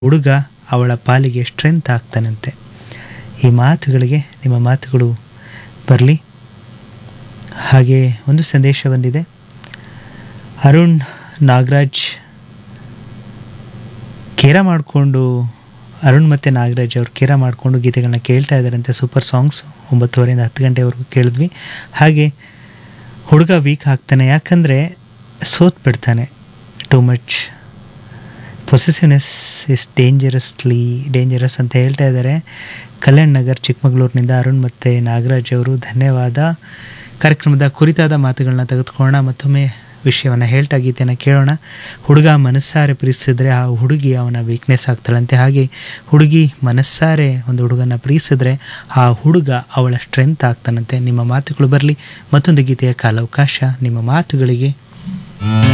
ಹುಡುಗ ಅವಳ ಪಾಲಿಗೆ ಸ್ಟ್ರೆಂತ್ ಆಗ್ತಾನಂತೆ ಈ ಮಾತುಗಳಿಗೆ ನಿಮ್ಮ ಮಾತುಗಳು ಬರಲಿ ಹಾಗೆ ಒಂದು ಸಂದೇಶ ಬಂದಿದೆ ಅರುಣ್ ನಾಗರಾಜ್ ಕೇರ ಮಾಡಿಕೊಂಡು ಅರುಣ್ ಮತ್ತು ನಾಗರಾಜ್ ಅವರು ಕೇರ ಮಾಡಿಕೊಂಡು ಗೀತೆಗಳನ್ನ ಕೇಳ್ತಾ ಇದ್ದಾರಂತೆ ಸೂಪರ್ ಸಾಂಗ್ಸ್ ಒಂಬತ್ತುವರೆಯಿಂದ ಹತ್ತು ಗಂಟೆವರೆಗೂ ಕೇಳಿದ್ವಿ ಹಾಗೆ ಹುಡುಗ ವೀಕ್ ಆಗ್ತಾನೆ ಯಾಕಂದರೆ ಸೋತ್ ಬಿಡ್ತಾನೆ too much possessiveness is dangerously dangerous ಅಂತ ಹೇಳ್ತಾ ಇದ್ದಾರೆ ಕಲ್ಯಾಣ್ ನಗರ್ ಚಿಕ್ಕಮಗಳೂರಿನಿಂದ ಅರುಣ್ ಮತ್ತು ನಾಗರಾಜ್ ಅವರು ಧನ್ಯವಾದ ಕಾರ್ಯಕ್ರಮದ ಕುರಿತಾದ ಮಾತುಗಳನ್ನ ತೆಗೆದುಕೊಳ್ಳೋಣ ಮತ್ತೊಮ್ಮೆ ವಿಷಯವನ್ನು ಹೇಳ್ತಾ ಗೀತೆಯನ್ನು ಕೇಳೋಣ ಹುಡುಗ ಮನಸ್ಸಾರೆ ಪ್ರೀತಿಸಿದ್ರೆ ಆ ಹುಡುಗಿ ಅವನ ವೀಕ್ನೆಸ್ ಆಗ್ತಾಳಂತೆ ಹಾಗೆ ಹುಡುಗಿ ಮನಸ್ಸಾರೆ ಒಂದು ಹುಡುಗನ ಪ್ರೀತಿಸಿದ್ರೆ ಆ ಹುಡುಗ ಅವಳ ಸ್ಟ್ರೆಂತ್ ಆಗ್ತಾನಂತೆ ನಿಮ್ಮ ಮಾತುಗಳು ಬರಲಿ ಮತ್ತೊಂದು ಗೀತೆಯ ಕಾಲಾವಕಾಶ ನಿಮ್ಮ ಮಾತುಗಳಿಗೆ